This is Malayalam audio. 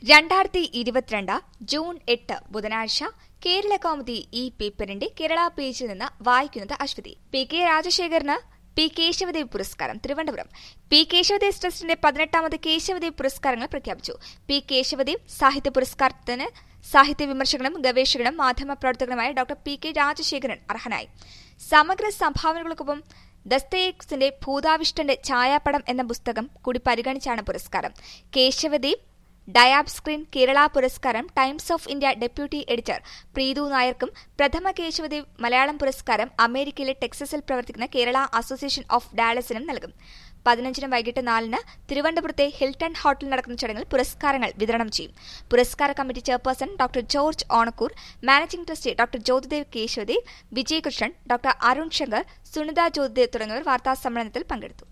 രണ്ടായിരത്തി ഇരുപത്തിരണ്ട് ജൂൺ എട്ട് ബുധനാഴ്ച കേരള കൗമുദി ഈ പേപ്പറിന്റെ കേരള പേജിൽ നിന്ന് വായിക്കുന്നത് അശ്വതി പി കെ രാജശേഖരന് പി കേശവദേവ് പുരസ്കാരം തിരുവനന്തപുരം പി കേശവദേവ് ട്രസ്റ്റിന്റെ പതിനെട്ടാമത് കേശവദേവ് പുരസ്കാരങ്ങൾ പ്രഖ്യാപിച്ചു പി കേശവദേവ് സാഹിത്യ പുരസ്കാരത്തിന് സാഹിത്യ വിമർശകനും ഗവേഷകനും മാധ്യമ പ്രവർത്തകനുമായ ഡോക്ടർ പി കെ രാജശേഖരൻ അർഹനായി സമഗ്ര സംഭാവനകൾക്കൊപ്പം ദസ്തയേക്സിന്റെ ഭൂതാവിഷ്ടന്റെ ഛായാപടം എന്ന പുസ്തകം കൂടി പരിഗണിച്ചാണ് പുരസ്കാരം കേശവദേവ് ഡയാബ് സ്ക്രീൻ കേരള പുരസ്കാരം Times of India deputy editor Preethu നായർക്കും പ്രഥമ കേശവദേവ് മലയാളം പുരസ്കാരം അമേരിക്കയിലെ ടെക്സസിൽ പ്രവർത്തിക്കുന്ന കേരള അസോസിയേഷൻ ഓഫ് ഡാലസിനും നൽകും പതിനഞ്ചിന് വൈകിട്ട് നാലിന് തിരുവനന്തപുരത്തെ ഹിൽട്ടൺ ഹോട്ടലിൽ നടക്കുന്ന ചടങ്ങിൽ പുരസ്കാരങ്ങൾ വിതരണം ചെയ്യും പുരസ്കാര committee chairperson doctor George Onakkoor managing trustee doctor Jyothidev Keshavadev Vijayakrishnan doctor Arun Shankar Sunitha Jyothidev തുടങ്ങിയവർ വാർത്താ സമ്മേളനത്തിൽ പങ്കെടുത്തു